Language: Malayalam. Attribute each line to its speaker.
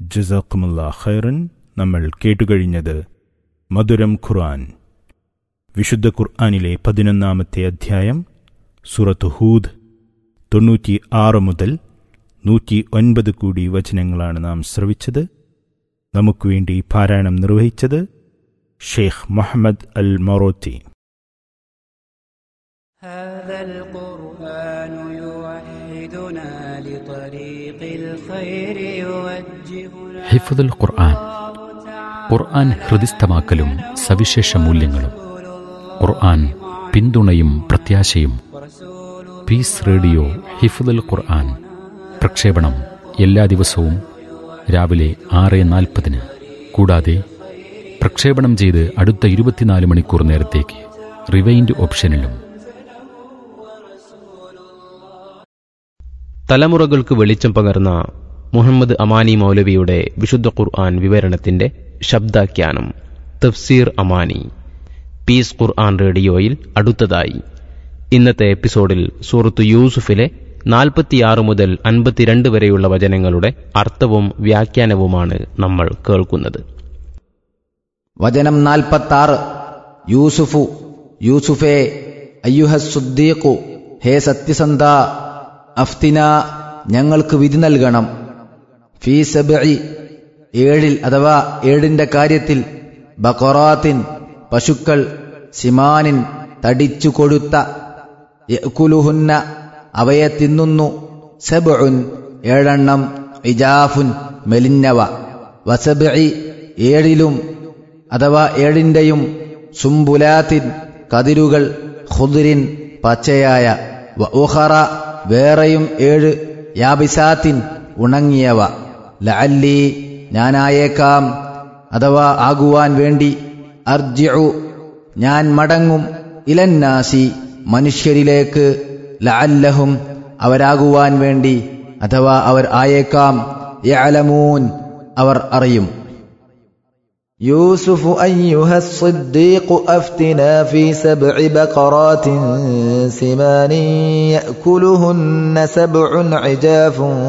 Speaker 1: ജസാക്കുമുള്ള ഖൈറൻ നമ്മൾ കേട്ടുകഴിഞ്ഞത് മധുരം ഖുർആൻ വിശുദ്ധ ഖുർആനിലെ പതിനൊന്നാമത്തെ അധ്യായം സൂറത്ത് ഹൂദ് തൊണ്ണൂറ്റി ആറ് മുതൽ നൂറ്റി ഒൻപത് കൂടി വചനങ്ങളാണ് നാം ശ്രവിച്ചത് നമുക്ക് വേണ്ടി പാരായണം നിർവഹിച്ചത് ഷെയ്ഖ് മുഹമ്മദ് അൽ മൊറോത്തി
Speaker 2: هذا القرآن يوحدنا لطريق الخير يوجهنا
Speaker 3: ഹിഫുദുൽ ഖുർആൻ ഖുർആൻ ഹൃദിസ്ഥമാക്കലും സവിശേഷ മൂല്യങ്ങളും ഖുർആൻ പിന്തുണയും പ്രത്യാശയും പീസ് റേഡിയോ ഹിഫുദുൽ ഖുർആൻ പ്രക്ഷേപണം എല്ലാ ദിവസവും രാവിലെ ആറ് നാൽപ്പതിന് കൂടാതെ പ്രക്ഷേപണം ചെയ്ത് അടുത്ത ഇരുപത്തിനാല് മണിക്കൂർ നേരത്തേക്ക് റിവൈൻഡ് ഓപ്ഷനിലും
Speaker 4: തലമുറകൾക്ക് വെളിച്ചം പകർന്ന മുഹമ്മദ് അമാനി മൗലവിയുടെ വിശുദ്ധ ഖുർആൻ വിവരണത്തിന്റെ ശബ്ദാഖ്യാനം തഫ്സീർ അമാനി പീസ് ഖുർആൻ റേഡിയോയിൽ അടുത്തതായി ഇന്നത്തെ എപ്പിസോഡിൽ സൂറത്ത് യൂസുഫിലെ നാൽപ്പത്തിയാറ് മുതൽ അൻപത്തിരണ്ട് വരെയുള്ള വചനങ്ങളുടെ അർത്ഥവും വ്യാഖ്യാനവുമാണ് നമ്മൾ കേൾക്കുന്നത്
Speaker 5: വചനം നാൽപ്പത്താറ് യൂസുഫു യൂസുഫേ അയ്യുഹസുദ്ദീഖു ഹേ സത്യസന്ധ അഫ്തിന ഞങ്ങൾക്ക് വിധി നൽകണം ഫീ സബഇ ഏഴിൽ അഥവാ ഏഴിന്റെ കാര്യത്തിൽ ബഖറാത്തിൻ പശുക്കൾ സിമാനിൻ തടിച്ചു കൊഴുത്ത യഅ്കുലുഹുന്ന അവയെ തിന്നുന്നു സബഉൻ ഏഴെണ്ണം ഇജാഫുൻ മെലിഞ്ഞവ വസബഇ ഏഴിലും അഥവാ ഏഴിന്റെയും സുംബുലാത്തിൻ കതിരുകൾ ഖുദ്രിൻ പച്ചയായ വ ഉഖറ വേറെയും ഏഴ് യാബിസാത്തിൻ ഉണങ്ങിയവ ലഅല്ലി ഞാനായേക്കാം അഥവാ ആകുവാൻ വേണ്ടി അർജിഉ ഞാൻ മടങ്ങും ഇലന്നാസി മനുഷ്യരിലേക്ക് ലഅല്ലഹും അവരാകുവാൻ വേണ്ടി അഥവാ അവർ ആയേക്കാം യഅലമൂൻ അവർ അറിയും
Speaker 6: يوسف أيها الصديق أفتنا في سبع بقرات سمان يأكلهن سبع عجاف